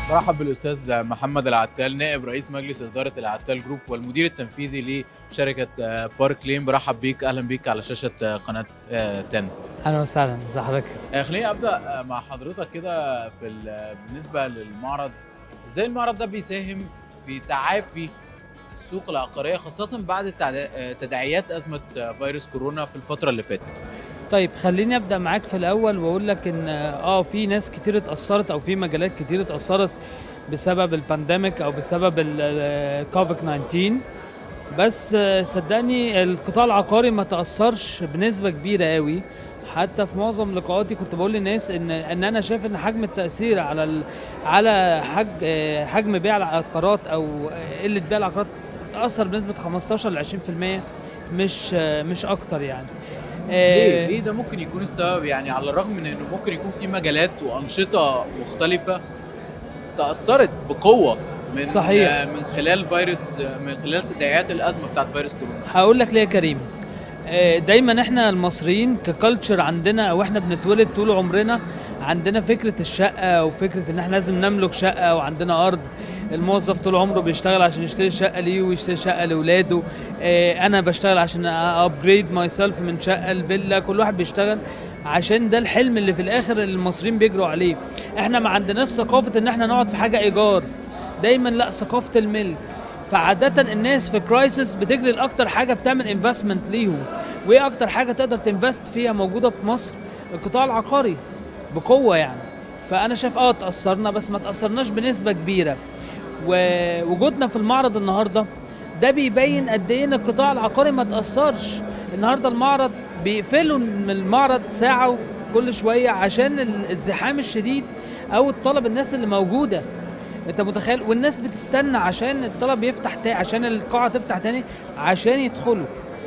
برحب بالاستاذ محمد العتال نائب رئيس مجلس اداره العتال جروب والمدير التنفيذي لشركه آه، بارك لين برحب بيك اهلا بيك على شاشه آه، قناه آه، 10 اهلا وسهلا ازي حضرتك آه، خليني ابدا آه، مع حضرتك كده في ال- بالنسبه للمعرض ازاي المعرض ده بيساهم في تعافي السوق العقاريه خاصه بعد التعد- آه، تداعيات ازمه آه، فيروس كورونا في الفتره اللي فاتت طيب خليني ابدا معاك في الاول واقول لك ان اه في ناس كتير اتاثرت او في مجالات كتير اتاثرت بسبب البانديميك او بسبب الكوفيد 19 بس آه، صدقني القطاع العقاري ما تاثرش بنسبه كبيره قوي حتى في معظم لقاءاتي كنت بقول للناس ان ان انا شايف ان حجم التاثير على ال... على حج... آه، حجم بيع العقارات او قله بيع العقارات تاثر بنسبه 15 ل 20% مش آه، مش اكتر يعني ليه آه، ليه ده ممكن يكون السبب يعني على الرغم من انه ممكن يكون في مجالات وانشطه مختلفه تاثرت بقوه من صحيح. آه، من خلال فيروس آه، من خلال تداعيات الازمه بتاعت فيروس كورونا هقول لك ليه يا كريم آه، دايما احنا المصريين ككالتشر عندنا او احنا بنتولد طول عمرنا عندنا فكره الشقه وفكره ان احنا لازم نملك شقه وعندنا ارض الموظف طول عمره بيشتغل عشان يشتري شقه ليه ويشتري شقه لاولاده آه، انا بشتغل عشان ابجريد ماي سيلف من شقه لفيلا كل واحد بيشتغل عشان ده الحلم اللي في الاخر اللي المصريين بيجروا عليه احنا ما عندناش ثقافه ان احنا نقعد في حاجه ايجار دايما لا ثقافه الملك فعادة الناس في كرايسيس بتجري لاكتر حاجة بتعمل انفستمنت ليهم وايه اكتر حاجة تقدر تنفست فيها موجودة في مصر القطاع العقاري بقوة يعني فانا شايف اه تأثرنا بس ما تأثرناش بنسبة كبيرة ووجودنا في المعرض النهاردة ده بيبين قد ايه ان القطاع العقاري ما تأثرش النهاردة المعرض بيقفلوا من المعرض ساعة كل شوية عشان ال- الزحام الشديد او الطلب الناس اللي موجودة انت متخيل والناس بتستنى عشان الطلب يفتح تاني عشان القاعه تفتح تاني عشان يدخلوا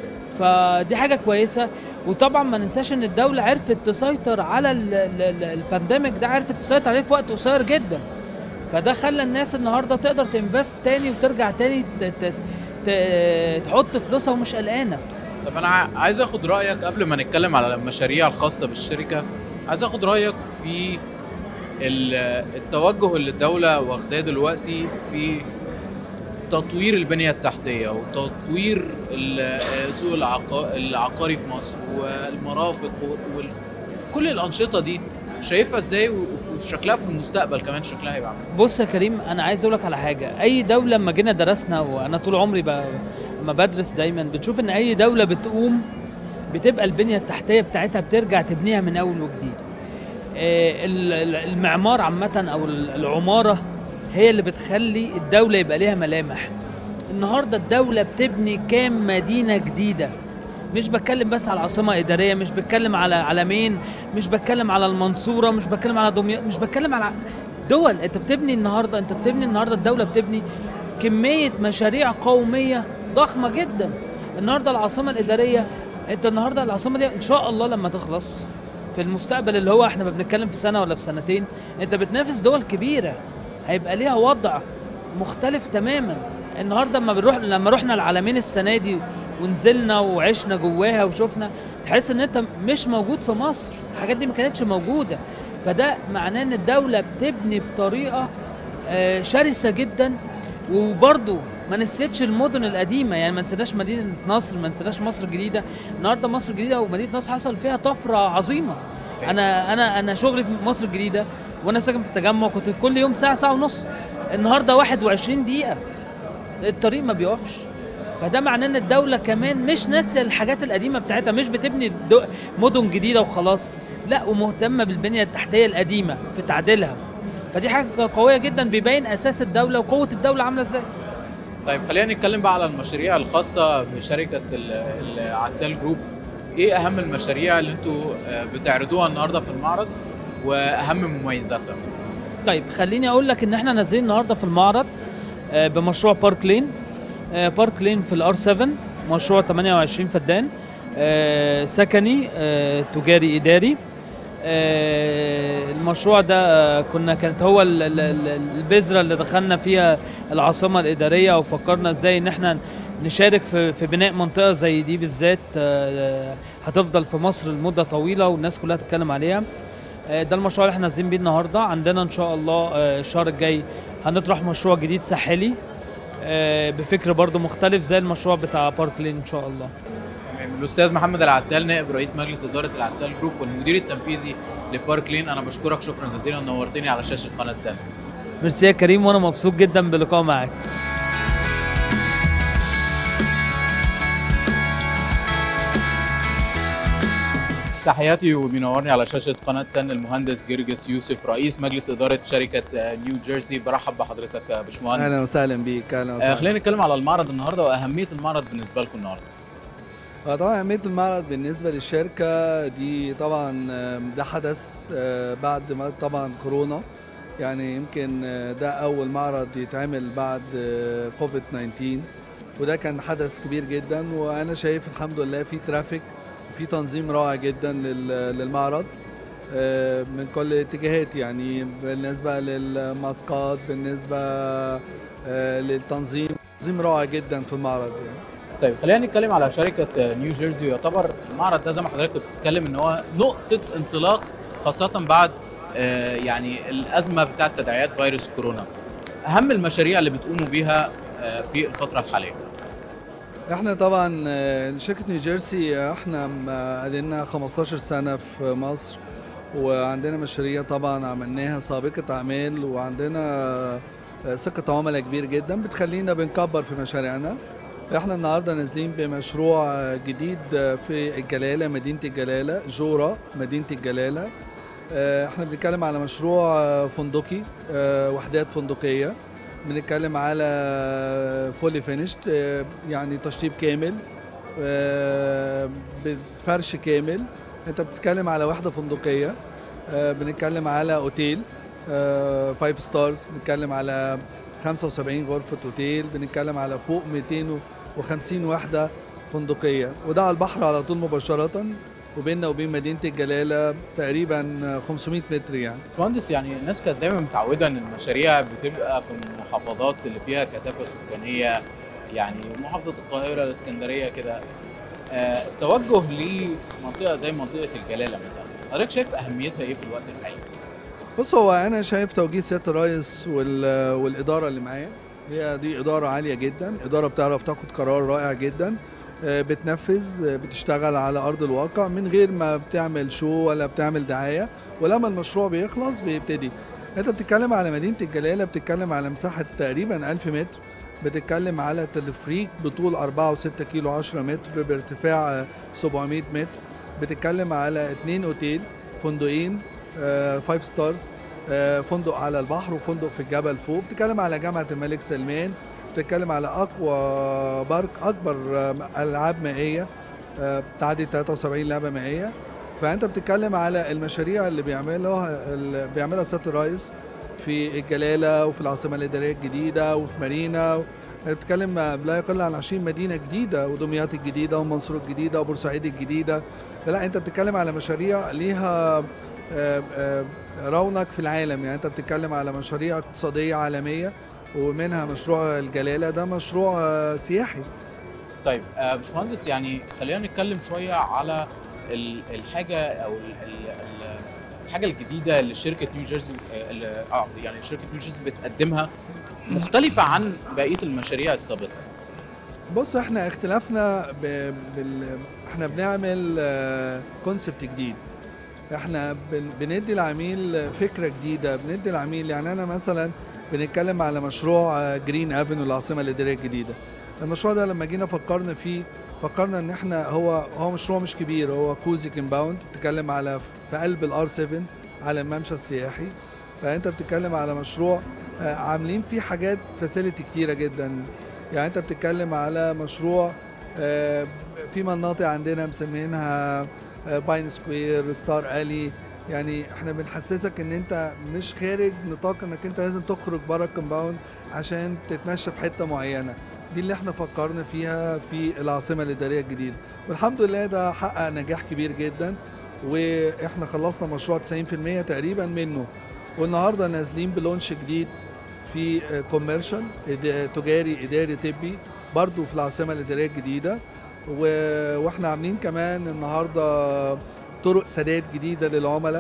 فدي حاجه كويسه وطبعا ما ننساش ان الدوله عرفت تسيطر على ال- ال- ال- البانديميك ده عرفت تسيطر عليه في وقت قصير جدا فده خلى الناس النهارده تقدر تنفست تاني وترجع تاني ت- ت- ت- تحط فلوسها ومش قلقانه طب انا ع- عايز اخد رايك قبل ما نتكلم على المشاريع الخاصه بالشركه عايز اخد رايك في ال- التوجه اللي الدوله واخداه دلوقتي في تطوير البنيه التحتيه وتطوير ال- سوق العقا- العقاري في مصر والمرافق وكل الانشطه دي شايفها ازاي وف- وشكلها في المستقبل كمان شكلها هيبقى عامل ازاي بص يا كريم انا عايز اقول لك على حاجه اي دوله لما جينا درسنا وانا طول عمري ب... ما بدرس دايما بتشوف ان اي دوله بتقوم بتبقى البنيه التحتيه بتاعتها بترجع تبنيها من اول وجديد آه، ال- ال- المعمار عامه او ال- العماره هي اللي بتخلي الدوله يبقى ليها ملامح النهارده الدوله بتبني كام مدينه جديده مش بتكلم بس على عاصمه اداريه مش بتكلم على علمين مش بتكلم على المنصوره مش بتكلم على دمياط مش بتكلم على دول انت بتبني النهارده انت بتبني النهارده الدوله بتبني كميه مشاريع قوميه ضخمه جدا النهارده العاصمه الاداريه انت النهارده العاصمه دي ان شاء الله لما تخلص في المستقبل اللي هو احنا ما بنتكلم في سنه ولا في سنتين انت بتنافس دول كبيره هيبقى ليها وضع مختلف تماما النهارده لما بنروح لما رحنا العالمين السنه دي ونزلنا وعشنا جواها وشفنا تحس ان انت مش موجود في مصر الحاجات دي ما كانتش موجوده فده معناه ان الدوله بتبني بطريقه آه، شرسه جدا وبرضه ما نسيتش المدن القديمه يعني ما نسيناش مدينه نصر ما نسيناش مصر الجديده النهارده مصر الجديده ومدينه نصر حصل فيها طفره عظيمه انا انا انا شغلي في مصر الجديده وانا ساكن في التجمع كنت كل يوم ساعه ساعه ونص النهارده 21 دقيقه الطريق ما بيقفش فده معناه ان الدوله كمان مش ناسيه الحاجات القديمه بتاعتها مش بتبني دو- مدن جديده وخلاص لا ومهتمه بالبنيه التحتيه القديمه في تعديلها فدي حاجه قويه جدا بيبين اساس الدوله وقوه الدوله عامله ازاي طيب خلينا نتكلم بقى على المشاريع الخاصة بشركة ال- العتال جروب ايه اهم المشاريع اللي انتوا آه، بتعرضوها النهاردة في المعرض واهم مميزاتها طيب خليني اقول لك ان احنا نازلين النهارده في المعرض آه، بمشروع بارك لين آه، بارك لين في الار 7 مشروع 28 فدان آه، سكني آه، تجاري اداري آه، المشروع ده آه، كنا كانت هو ال- ال- ال- البذره اللي دخلنا فيها العاصمه الاداريه وفكرنا ازاي ان احنا نشارك في في بناء منطقه زي دي بالذات آه، هتفضل في مصر لمده طويله والناس كلها تتكلم عليها آه، ده المشروع اللي احنا نازلين بيه النهارده عندنا ان شاء الله آه، الشهر الجاي هنطرح مشروع جديد ساحلي آه، بفكر برضو مختلف زي المشروع بتاع بارك لين ان شاء الله تمام الاستاذ محمد العتال نائب رئيس مجلس اداره العتال جروب والمدير التنفيذي لبارك لين انا بشكرك شكرا جزيلا نورتني على شاشه قناه تاني ميرسي يا كريم وانا مبسوط جدا باللقاء معاك تحياتي وبينورني على شاشه قناه تن المهندس جرجس يوسف رئيس مجلس اداره شركه آه، نيو جيرسي برحب بحضرتك يا باشمهندس اهلا وسهلا بيك اهلا آه وسهلا خلينا نتكلم على المعرض النهارده واهميه المعرض بالنسبه لكم النهارده آه، طبعا اهميه المعرض بالنسبه للشركه دي طبعا آه، ده حدث آه، بعد ما طبعا كورونا يعني يمكن آه، ده اول معرض يتعمل بعد آه، كوفيد 19 وده كان حدث كبير جدا وانا شايف الحمد لله في ترافيك وفي تنظيم رائع جدا لل- للمعرض آه، من كل الاتجاهات يعني بالنسبه للماسكات بالنسبه آه، للتنظيم تنظيم رائع جدا في المعرض يعني طيب خلينا نتكلم على شركه آه، نيو جيرسي يعتبر المعرض ده زي ما حضرتك كنت بتتكلم ان هو نقطه انطلاق خاصه بعد آه، يعني الازمه بتاعه تداعيات فيروس كورونا اهم المشاريع اللي بتقوموا بيها آه، في الفتره الحاليه احنا طبعا آه، شركة نيوجيرسي احنا قدنا 15 سنة في مصر وعندنا مشاريع طبعا عملناها سابقة أعمال وعندنا آه، ثقة عملاء كبير جدا بتخلينا بنكبر في مشاريعنا احنا النهارده نازلين بمشروع آه، جديد آه، في الجلالة مدينة الجلالة جورا مدينة الجلالة آه، احنا بنتكلم على مشروع آه، فندقي آه، وحدات فندقية بنتكلم على فولي فينيشت يعني تشطيب كامل آه، بفرش كامل انت بتتكلم على وحده فندقيه آه، بنتكلم على اوتيل فايف ستارز بنتكلم على 75 غرفه اوتيل بنتكلم على فوق 250 وحده فندقيه وده على البحر على طول مباشره وبيننا وبين مدينه الجلاله تقريبا 500 متر يعني باشمهندس يعني الناس كانت دايما متعوده ان المشاريع بتبقى في المحافظات اللي فيها كثافه سكانيه يعني محافظه القاهره الاسكندريه كده آه، التوجه لمنطقه زي منطقه الجلاله مثلا حضرتك شايف اهميتها ايه في الوقت الحالي؟ بص هو انا شايف توجيه سياده الرئيس وال- والاداره اللي معاه هي دي اداره عاليه جدا اداره بتعرف تاخد قرار رائع جدا آه، بتنفذ آه، بتشتغل على ارض الواقع من غير ما بتعمل شو ولا بتعمل دعايه ولما المشروع بيخلص بيبتدي انت بتتكلم على مدينه الجلاله بتتكلم على مساحه تقريبا 1000 متر بتتكلم على تلفريك بطول 4 و6 كيلو 10 متر بارتفاع آه، 700 متر بتتكلم على اتنين اوتيل فندقين فايف ستارز فندق على البحر وفندق في الجبل فوق بتتكلم على جامعه الملك سلمان بتتكلم على اقوى بارك اكبر آه، العاب مائيه آه، بتعدي 73 لعبه مائيه فانت بتتكلم على المشاريع اللي بيعملها اللي بيعملها سياده الرئيس في الجلاله وفي العاصمه الاداريه الجديده وفي مارينا بتتكلم لا يقل عن 20 مدينه جديده ودمياط الجديده ومنصور الجديده وبورسعيد الجديده فلا انت بتتكلم على مشاريع ليها آه، آه، رونق في العالم يعني انت بتتكلم على مشاريع اقتصاديه عالميه ومنها مشروع الجلاله ده مشروع آه، سياحي طيب آه، باشمهندس يعني خلينا نتكلم شويه على ال- الحاجه او ال- ال- ال- الحاجه الجديده اللي شركه نيو جيرسي آه، اللي- اه يعني شركه نيو جيرسي بتقدمها مختلفه عن بقيه المشاريع السابقه بص احنا اختلافنا ب... بال... احنا بنعمل كونسبت جديد احنا بن... بندي العميل فكره جديده بندي العميل يعني انا مثلا بنتكلم على مشروع جرين افنيو العاصمه الاداريه الجديده المشروع ده لما جينا فكرنا فيه فكرنا ان احنا هو هو مشروع مش كبير هو كوزي كومباوند بتتكلم على في قلب الار 7 على الممشى السياحي فانت بتتكلم على مشروع آه، عاملين فيه حاجات فاسيلتي كتيره جدا يعني انت بتتكلم على مشروع آه، في مناطق عندنا مسمينها آه، باين سكوير ستار الي يعني احنا بنحسسك ان انت مش خارج نطاق انك انت لازم تخرج بره الكومباوند عشان تتمشى في حته معينه دي اللي احنا فكرنا فيها في العاصمه الاداريه الجديده والحمد لله ده حقق نجاح كبير جدا واحنا خلصنا مشروع 90% تقريبا منه والنهارده نازلين بلونش جديد في كوميرشال تجاري اداري طبي برضو في العاصمه الاداريه الجديده و- واحنا عاملين كمان النهارده طرق سداد جديده للعملاء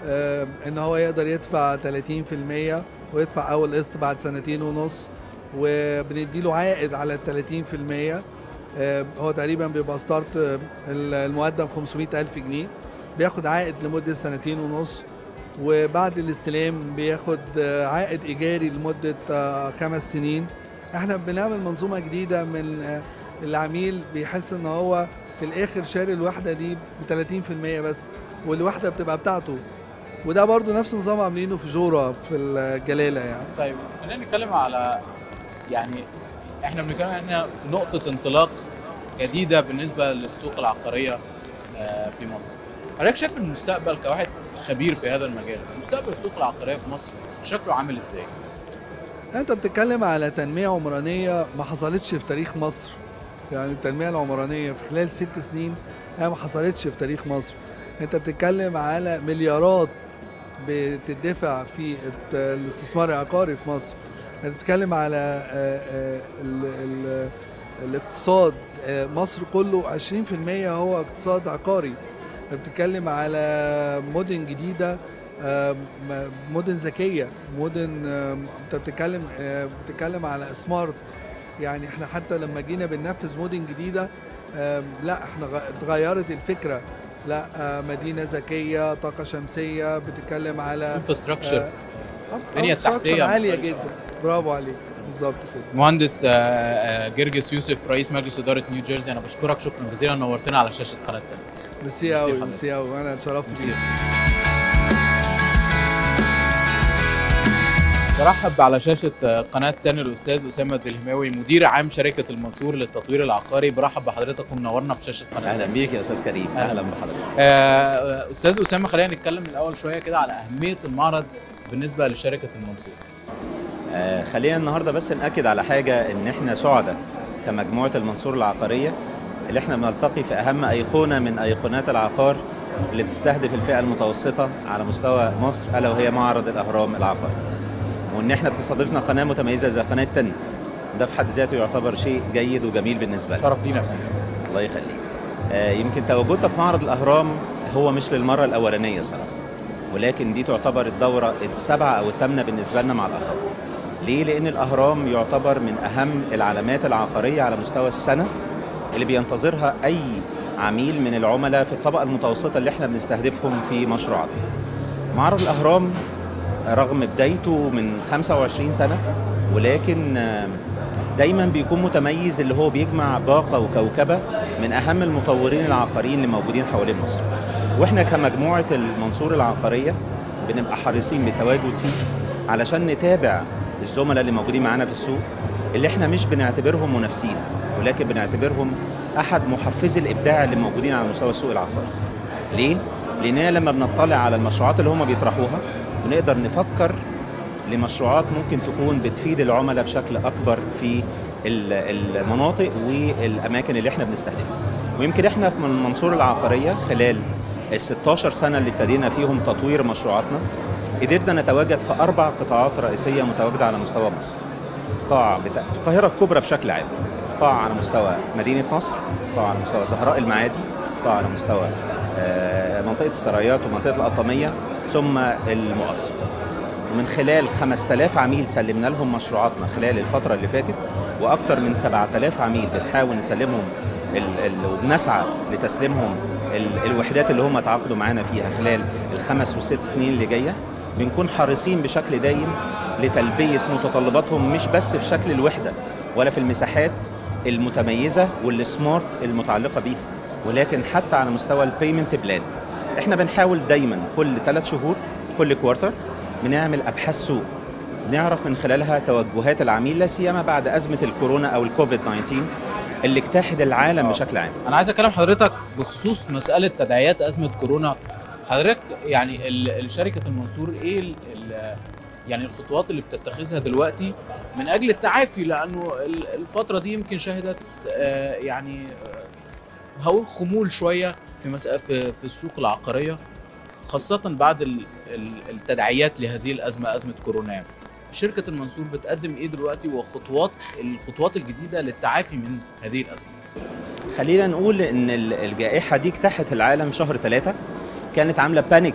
آه، ان هو يقدر يدفع 30% ويدفع اول قسط بعد سنتين ونص وبنديله عائد على ال 30% آه، هو تقريبا بيبقى ستارت آه، المقدم 500 ألف جنيه بياخد عائد لمدة سنتين ونص وبعد الاستلام بياخد آه، عائد إيجاري لمدة آه، خمس سنين احنا بنعمل منظومة جديدة من آه، العميل بيحس ان هو في الاخر شاري الوحدة دي ب 30% بس والوحدة بتبقى بتاعته وده برضو نفس نظام عاملينه في جورا في الجلالة يعني طيب خلينا نتكلم على يعني احنا بنتكلم احنا في نقطة انطلاق جديدة بالنسبة للسوق العقارية آه، في مصر. حضرتك شايف المستقبل كواحد خبير في هذا المجال، مستقبل السوق العقارية في مصر شكله عامل ازاي؟ انت بتتكلم على تنمية عمرانية ما حصلتش في تاريخ مصر يعني التنمية العمرانية في خلال ست سنين هي ما حصلتش في تاريخ مصر انت بتتكلم على مليارات بتدفع في الت- الاستثمار العقاري في مصر انت بتتكلم على آه، آه، ال- ال- الاقتصاد آه، مصر كله 20% هو اقتصاد عقاري انت بتتكلم على مدن جديدة آه، م- مدن ذكية مدن آه، انت بتتكلم آه، بتتكلم على سمارت يعني احنا حتى لما جينا بننفذ مدن جديدة آه، لا احنا غ- اتغيرت الفكرة لا آه، مدينة ذكية طاقة شمسية بتتكلم على انفراستراكشر آه، البنية infrastructure التحتية عالية مختلفة. جدا برافو عليك بالظبط كده مهندس آه، آه، جرجس يوسف رئيس مجلس إدارة نيو جيرسي أنا بشكرك شكرا جزيلا نورتنا على شاشة قناة تانية. ميرسي ميرسي قوي حضرتك. ميرسي قوي انا اتشرفت ميرسي. بيك برحب على شاشة آه، قناة تاني الأستاذ أسامة الهماوي مدير عام شركة المنصور للتطوير العقاري برحب بحضرتك ومنورنا في شاشة قناة اهلا بيك يا استاذ كريم أهلا. اهلا بحضرتك آه، استاذ اسامه خلينا نتكلم الاول شويه كده على اهميه المعرض بالنسبه لشركه المنصور آه خلينا النهارده بس ناكد على حاجه ان احنا سعداء كمجموعه المنصور العقاريه اللي احنا بنلتقي في اهم ايقونه من ايقونات العقار اللي تستهدف الفئه المتوسطه على مستوى مصر الا وهي معرض الاهرام العقاري وان احنا بتستضيفنا قناه متميزه زي قناه تن ده في حد ذاته يعتبر شيء جيد وجميل بالنسبه لنا شرف لينا يا فندم الله يخليك آه، يمكن تواجدنا في معرض الاهرام هو مش للمره الاولانيه صراحه ولكن دي تعتبر الدوره السابعه او الثامنه بالنسبه لنا مع الاهرام ليه لان الاهرام يعتبر من اهم العلامات العقاريه على مستوى السنه اللي بينتظرها اي عميل من العملاء في الطبقه المتوسطه اللي احنا بنستهدفهم في مشروعاتنا معرض الاهرام رغم بدايته من 25 سنه ولكن آه، دايما بيكون متميز اللي هو بيجمع باقه وكوكبه من اهم المطورين العقاريين اللي موجودين حوالين مصر واحنا كمجموعه المنصور العقاريه بنبقى حريصين بالتواجد فيه علشان نتابع الزملاء اللي موجودين معانا في السوق اللي احنا مش بنعتبرهم منافسين ولكن بنعتبرهم احد محفزي الابداع اللي موجودين على مستوى السوق العقاري ليه لاننا لما بنطلع على المشروعات اللي هم بيطرحوها بنقدر نفكر لمشروعات ممكن تكون بتفيد العملاء بشكل اكبر في ال- المناطق والاماكن اللي احنا بنستهدفها ويمكن احنا في المنصوره العقاريه خلال ال 16 سنه اللي ابتدينا فيهم تطوير مشروعاتنا قدرنا نتواجد في اربع قطاعات رئيسيه متواجده على مستوى مصر قطاع بتاع في القاهره الكبرى بشكل عام قطاع على مستوى مدينه نصر قطاع على مستوى زهراء المعادي قطاع على مستوى آه، منطقه السرايات ومنطقه القطاميه ثم المقط ومن خلال 5000 عميل سلمنا لهم مشروعاتنا خلال الفترة اللي فاتت وأكثر من 7000 عميل بنحاول نسلمهم ال ال وبنسعى لتسليمهم ال الوحدات اللي هم تعاقدوا معانا فيها خلال الخمس والست سنين اللي جاية بنكون حريصين بشكل دايم لتلبية متطلباتهم مش بس في شكل الوحدة ولا في المساحات المتميزة والسمارت المتعلقة بيها ولكن حتى على مستوى البيمنت بلان احنا بنحاول دايما كل ثلاث شهور كل كوارتر بنعمل ابحاث سوق نعرف من خلالها توجهات العميل لا سيما بعد ازمه الكورونا او الكوفيد 19 اللي اجتاحت العالم بشكل عام انا عايز اكلم حضرتك بخصوص مساله تداعيات ازمه كورونا حضرتك يعني ال- شركه المنصور ايه ال ال يعني الخطوات اللي بتتخذها دلوقتي من اجل التعافي لانه ال- الفتره دي يمكن شهدت آه، يعني آه، هقول خمول شويه في مسألة في في السوق العقاريه خاصه بعد ال- ال- التداعيات لهذه الازمه ازمه كورونا يعني. شركه المنصور بتقدم ايه دلوقتي وخطوات الخطوات الجديده للتعافي من هذه الازمه خلينا نقول ان ال- الجائحه دي اجتاحت العالم شهر ثلاثة كانت عامله بانيك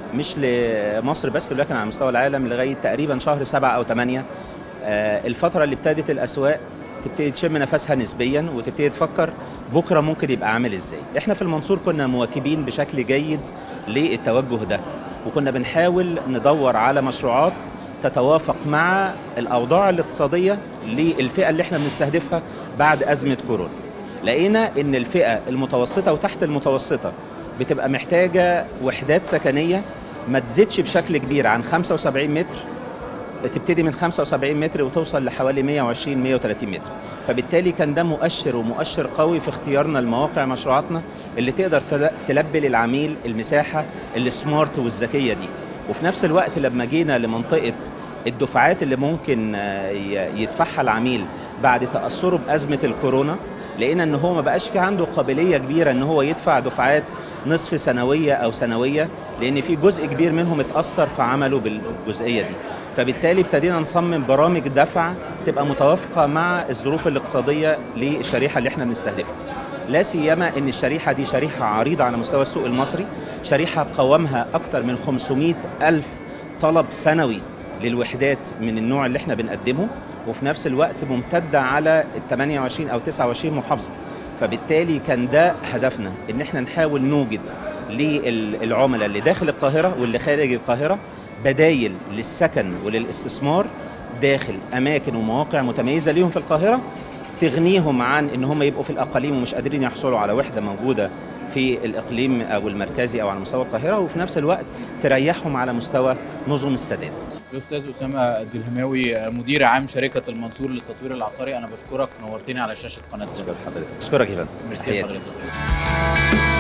مش لمصر بس ولكن على مستوى العالم لغايه تقريبا شهر سبعة او ثمانية الفتره اللي ابتدت الاسواق تبتدي تشم نفسها نسبيا وتبتدي تفكر بكره ممكن يبقى عامل ازاي احنا في المنصور كنا مواكبين بشكل جيد للتوجه ده وكنا بنحاول ندور على مشروعات تتوافق مع الاوضاع الاقتصاديه للفئه اللي احنا بنستهدفها بعد ازمه كورونا لقينا ان الفئه المتوسطه وتحت المتوسطه بتبقى محتاجه وحدات سكنيه ما تزيدش بشكل كبير عن 75 متر تبتدي من 75 متر وتوصل لحوالي 120 130 متر فبالتالي كان ده مؤشر ومؤشر قوي في اختيارنا لمواقع مشروعاتنا اللي تقدر تلبي للعميل المساحه السمارت والذكيه دي وفي نفس الوقت لما جينا لمنطقه الدفعات اللي ممكن يدفعها العميل بعد تاثره بازمه الكورونا لقينا ان هو ما بقاش في عنده قابليه كبيره ان هو يدفع دفعات نصف سنويه او سنويه لان في جزء كبير منهم اتاثر في عمله بالجزئيه دي فبالتالي ابتدينا نصمم برامج دفع تبقى متوافقه مع الظروف الاقتصاديه للشريحه اللي احنا بنستهدفها لا سيما ان الشريحه دي شريحه عريضه على مستوى السوق المصري شريحه قوامها اكثر من 500 الف طلب سنوي للوحدات من النوع اللي احنا بنقدمه وفي نفس الوقت ممتده على ال 28 او 29 محافظه فبالتالي كان ده هدفنا ان احنا نحاول نوجد للعملاء اللي داخل القاهره واللي خارج القاهره بدايل للسكن وللاستثمار داخل اماكن ومواقع متميزه ليهم في القاهره تغنيهم عن ان هم يبقوا في الاقاليم ومش قادرين يحصلوا على وحده موجوده في الاقليم او المركزي او على مستوى القاهره وفي نفس الوقت تريحهم على مستوى نظم السداد. الاستاذ اسامه الدلهماوي مدير عام شركه المنصور للتطوير العقاري انا بشكرك نورتني على شاشه قناه اشكرك حضرتك اشكرك يا فندم ميرسي حضرتك